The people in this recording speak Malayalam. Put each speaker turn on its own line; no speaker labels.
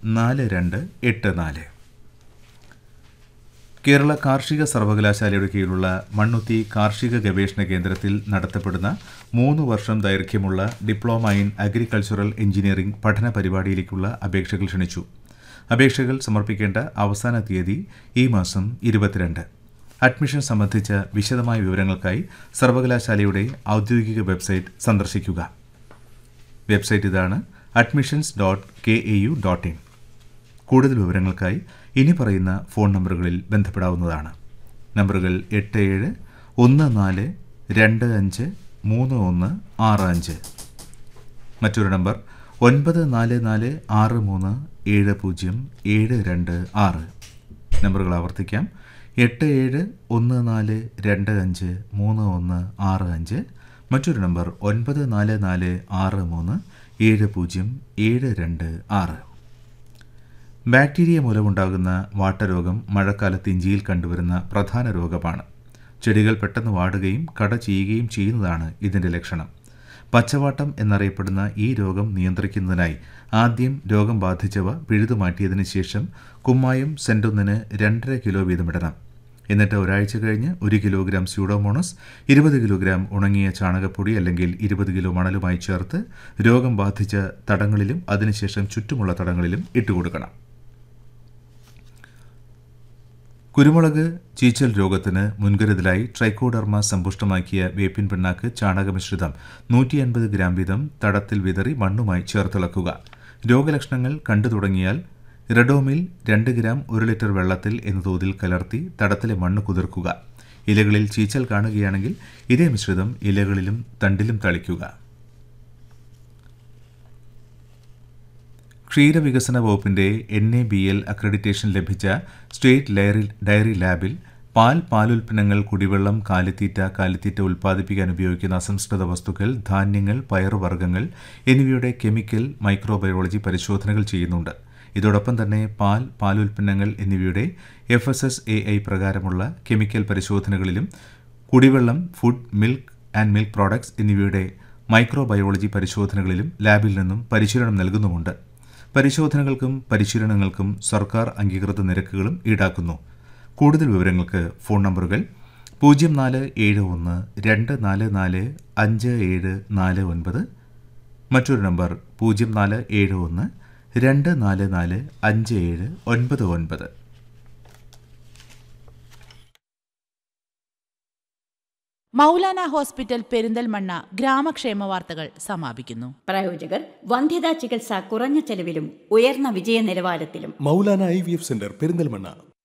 നാല് രണ്ട് എട്ട് നാല് കേരള കാർഷിക സർവകലാശാലയുടെ കീഴിലുള്ള മണ്ണുത്തി കാർഷിക ഗവേഷണ കേന്ദ്രത്തിൽ നടത്തപ്പെടുന്ന മൂന്ന് വർഷം ദൈർഘ്യമുള്ള ഡിപ്ലോമ ഇൻ അഗ്രികൾച്ചറൽ എഞ്ചിനീയറിംഗ് പഠന പരിപാടിയിലേക്കുള്ള അപേക്ഷകൾ ക്ഷണിച്ചു അപേക്ഷകൾ സമർപ്പിക്കേണ്ട അവസാന തീയതി ഈ മാസം ഇരുപത്തിരണ്ട് അഡ്മിഷൻ സംബന്ധിച്ച വിശദമായ വിവരങ്ങൾക്കായി സർവകലാശാലയുടെ ഔദ്യോഗിക വെബ്സൈറ്റ് സന്ദർശിക്കുക വെബ്സൈറ്റ് ഇതാണ് admissions dot K A U dot in കൂടുതൽ വിവരങ്ങൾക്കായി ഇനി പറയുന്ന ഫോൺ നമ്പറുകളിൽ ബന്ധപ്പെടാവുന്നതാണ് നമ്പറുകൾ എട്ട് ഏഴ് ഒന്ന് നാല് രണ്ട് അഞ്ച് മൂന്ന് ഒന്ന് ആറ് അഞ്ച് മറ്റൊരു നമ്പർ ഒൻപത് നാല് നാല് ആറ് മൂന്ന് ഏഴ് പൂജ്യം ഏഴ് രണ്ട് ആറ് നമ്പറുകൾ ആവർത്തിക്കാം എട്ട് ഏഴ് ഒന്ന് നാല് രണ്ട് അഞ്ച് മൂന്ന് ഒന്ന് ആറ് അഞ്ച് മറ്റൊരു നമ്പർ ഒൻപത് നാല് നാല് ആറ് മൂന്ന് ഏഴ് പൂജ്യം ഏഴ് രണ്ട് ആറ് ബാക്ടീരിയ മൂലമുണ്ടാകുന്ന വാട്ടരോഗം മഴക്കാലത്ത് ഇഞ്ചിയിൽ കണ്ടുവരുന്ന പ്രധാന രോഗമാണ് ചെടികൾ പെട്ടെന്ന് വാടുകയും കട ചെയ്യുകയും ചെയ്യുന്നതാണ് ഇതിൻ്റെ ലക്ഷണം പച്ചവാട്ടം എന്നറിയപ്പെടുന്ന ഈ രോഗം നിയന്ത്രിക്കുന്നതിനായി ആദ്യം രോഗം ബാധിച്ചവ പിഴുതുമാറ്റിയതിനു ശേഷം കുമ്മായം സെൻറ്റൊന്നിന് രണ്ടര കിലോ വീതമിടണം എന്നിട്ട് ഒരാഴ്ച കഴിഞ്ഞ് ഒരു കിലോഗ്രാം സ്യൂഡോമോണസ് ഇരുപത് കിലോഗ്രാം ഉണങ്ങിയ ചാണകപ്പൊടി അല്ലെങ്കിൽ ഇരുപത് കിലോ മണലുമായി ചേർത്ത് രോഗം ബാധിച്ച തടങ്ങളിലും അതിനുശേഷം ചുറ്റുമുള്ള തടങ്ങളിലും ഇട്ടുകൊടുക്കണം കുരുമുളക് ചീച്ചൽ രോഗത്തിന് മുൻകരുതലായി ട്രൈക്കോഡർമ സമ്പുഷ്ടമാക്കിയ വേപ്പിൻ പിണ്ണാക്ക് ചാണകമിശ്രിതം നൂറ്റി അൻപത് ഗ്രാം വീതം തടത്തിൽ വിതറി മണ്ണുമായി ചേർത്തിളക്കുക രോഗലക്ഷണങ്ങൾ കണ്ടു തുടങ്ങിയാൽ റെഡോമിൽ രണ്ട് ഗ്രാം ഒരു ലിറ്റർ വെള്ളത്തിൽ എന്ന തോതിൽ കലർത്തി തടത്തിലെ മണ്ണ് കുതിർക്കുക ഇലകളിൽ ചീച്ചൽ കാണുകയാണെങ്കിൽ ഇതേ മിശ്രിതം ഇലകളിലും തണ്ടിലും തളിക്കുക ക്ഷീരവികസന വകുപ്പിന്റെ N A B L accreditation ലഭിച്ച സ്റ്റേറ്റ് ഡയറി ഡയറി ലാബിൽ പാൽ പാലുൽപ്പന്നങ്ങൾ കുടിവെള്ളം കാലിത്തീറ്റ കാലിത്തീറ്റ ഉൽപ്പാദിപ്പിക്കാൻ ഉപയോഗിക്കുന്ന അസംസ്കൃത വസ്തുക്കൾ ധാന്യങ്ങൾ പയറുവർഗ്ഗങ്ങൾ എന്നിവയുടെ കെമിക്കൽ മൈക്രോബയോളജി പരിശോധനകൾ ചെയ്യുന്നുണ്ട് ഇതോടൊപ്പം തന്നെ പാൽ പാലുൽപ്പന്നങ്ങൾ എന്നിവയുടെ F S S A I പ്രകാരമുള്ള കെമിക്കൽ പരിശോധനകളിലും കുടിവെള്ളം food milk and milk products എന്നിവയുടെ മൈക്രോബയോളജി പരിശോധനകളിലും ലാബിൽ നിന്നും പരിശീലനം നൽകുന്നുമുണ്ട് പരിശോധനകൾക്കും പരിശീലനങ്ങൾക്കും സർക്കാർ അംഗീകൃത നിരക്കുകളും ഈടാക്കുന്നു കൂടുതൽ വിവരങ്ങൾക്ക് ഫോൺ നമ്പറുകൾ പൂജ്യം നാല് ഏഴ് ഒന്ന് രണ്ട് നാല് നാല് അഞ്ച് ഏഴ് നാല് ഒൻപത് മറ്റൊരു നമ്പർ പൂജ്യം നാല് ഏഴ് ഒന്ന് രണ്ട് നാല് നാല് അഞ്ച് ഏഴ് ഒൻപത് ഒൻപത്
മൗലാന ഹോസ്പിറ്റൽ പെരിന്തൽമണ്ണ ഗ്രാമക്ഷേമ വാർത്തകൾ സമാപിക്കുന്നു
പ്രായോജകർ വന്ധ്യതാ ചികിത്സ കുറഞ്ഞ ചെലവിലും ഉയർന്ന വിജയ നിലവാരത്തിലും
Maulana I V F centre Perinthalmanna